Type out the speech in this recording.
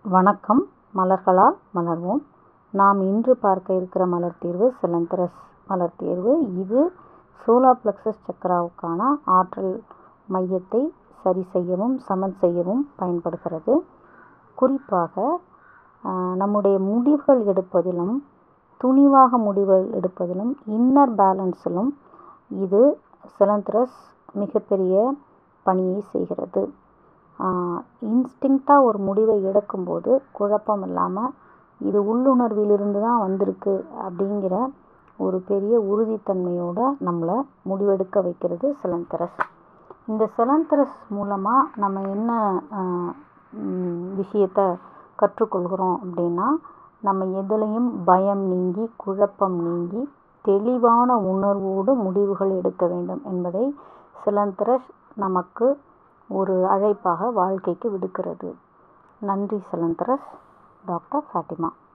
வணக்கம் மலர்களால் மலர்வோம் நாம் இன்று பார்க்க இருக்கிற மலர் தீர்வு சிலந்தரஸ் மலர் தீர்வு இது சோலார் பிளக்ஸஸ் சக்கராவுக்கான ஆற்றல் மையத்தை சரி செய்யவும் சமன் செய்யவும் பயன்படுகிறது குறிப்பாக நம்முடைய முடிவுகள் எடுப்பதிலும் துணிவாக முடிவுகள் எடுப்பதிலும் இன்னர் பேலன்ஸிலும் இது சிலந்தரஸ் மிகப்பெரிய பணியை செய்கிறது இன்ஸ்டிங்க்டாக ஒரு முடிவை எடுக்கும்போது குழப்பம் இல்லாமல் இது உள்ளுணர்விலிருந்து தான் வந்திருக்கு அப்படிங்கிற ஒரு பெரிய உறுதித்தன்மையோடு நம்மளை முடிவெடுக்க வைக்கிறது சிலந்தரஸ் இந்த சிலந்தரஸ் மூலமாக நம்ம என்ன விஷயத்த கற்றுக்கொள்கிறோம் அப்படின்னா நம்ம எதுலேயும் பயம் நீங்கி குழப்பம் நீங்கி தெளிவான உணர்வோடு முடிவுகள் எடுக்க வேண்டும் என்பதை சிலந்தரஸ் நமக்கு ஒரு அழைப்பாக வாழ்க்கைக்கு விடுக்கிறது நன்றி சிலந்தரஸ் டாக்டர் ஃபாத்திமா